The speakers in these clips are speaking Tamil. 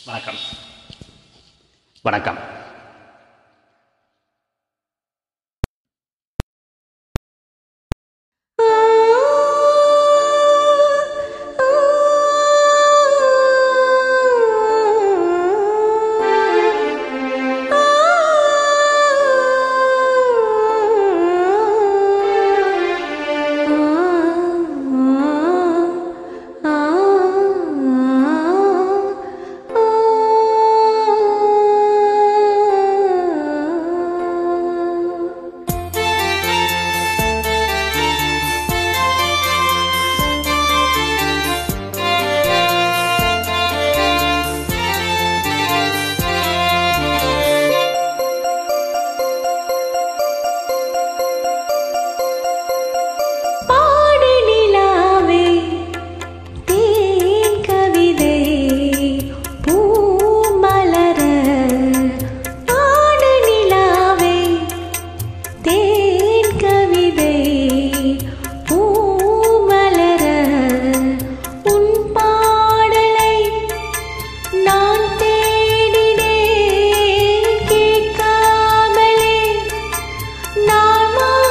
வணக்கம் வணக்கம் பாடு நிலாவே தேன் கவிதை பூமலர பாடு நிலாவே தேன் கவிதை பூமலர உன் பாடலை நான் தேடினேன் கேட்காமலே நான்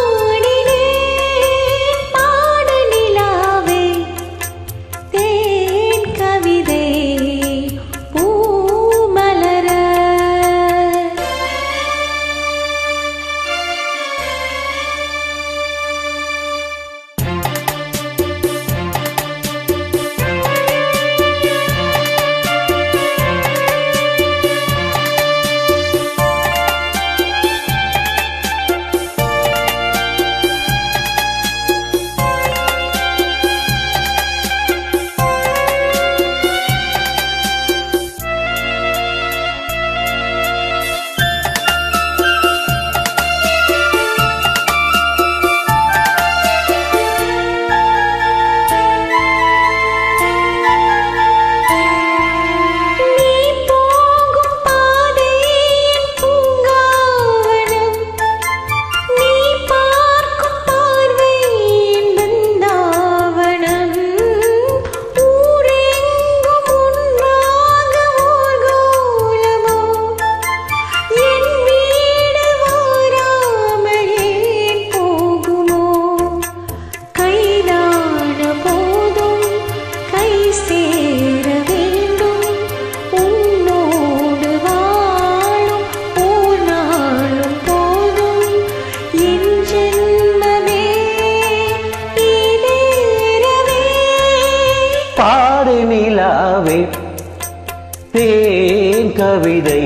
மாடினேன் பாடு நிலாவே தேன் கவிதை பூமலர நீ போகும் பாதையின் பூங்காவனம் நீ பார்க்கும் பார்வையின் பிருந்தாவனம் ஊரெங்கும் ஒன்றாக ஊர்கோலமோ என் வீடு வாராமல் ஏன் போகுமோ கைதான போதும் கை சேர வேண்டும் உன்னோடு வாழும் ஓர் நாளும் போதும் என் ஜென்மமே ஈடேறவே பாடு நிலாவே தேன் கவிதை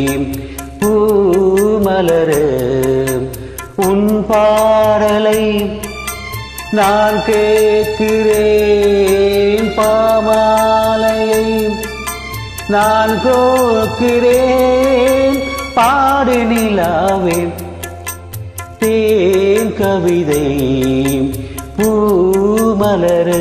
பூமலரு உன் பாடலை நான் கேட்கிறேன் பாமாலையை நான் கோக்கிறேன் பாடு நிலாவே தேன் கவிதை பூமலரு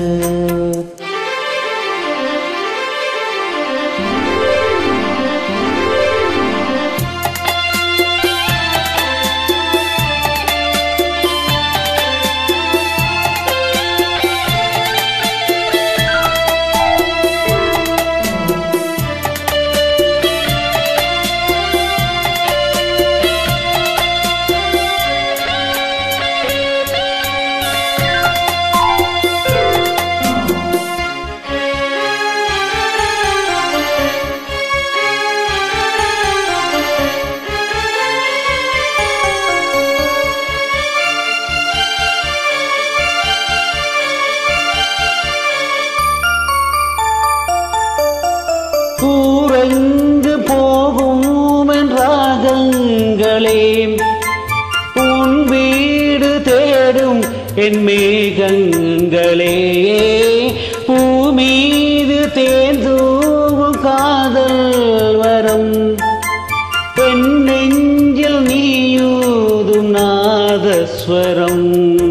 ஊரங்கு போகும் என்றாகங்களே உன் வீடு தேடும் என் மேகங்களே பூமீது தேர்ந்தூவும் காதல் வரம் என் நெஞ்சில் நீயூதும் நாதஸ்வரம்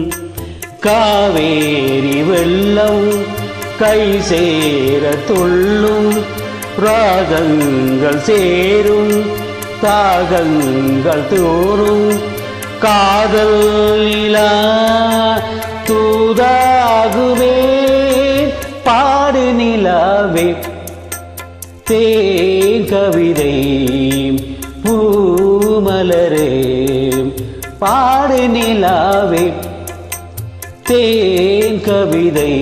காவேரி வெள்ளம் கை சேர துள்ளும் ராகங்கள் சேரும் தாகங்கள் தோறும் காதல் நிலா தூதாகுவே பாடு நிலாவே தேன் கவிதை பூமலரே பாடு நிலாவே தேன் கவிதை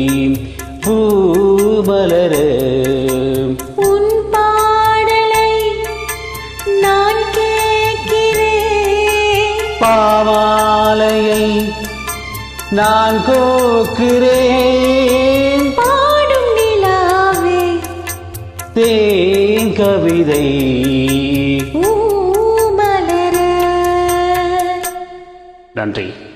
பூமலரே உன் பாடலை நான் கேட்கிறேன் பாமாலையை நான் கோக்குறேன் பாடும் நிலாவே தேன் கவிதை பூமலர நன்றி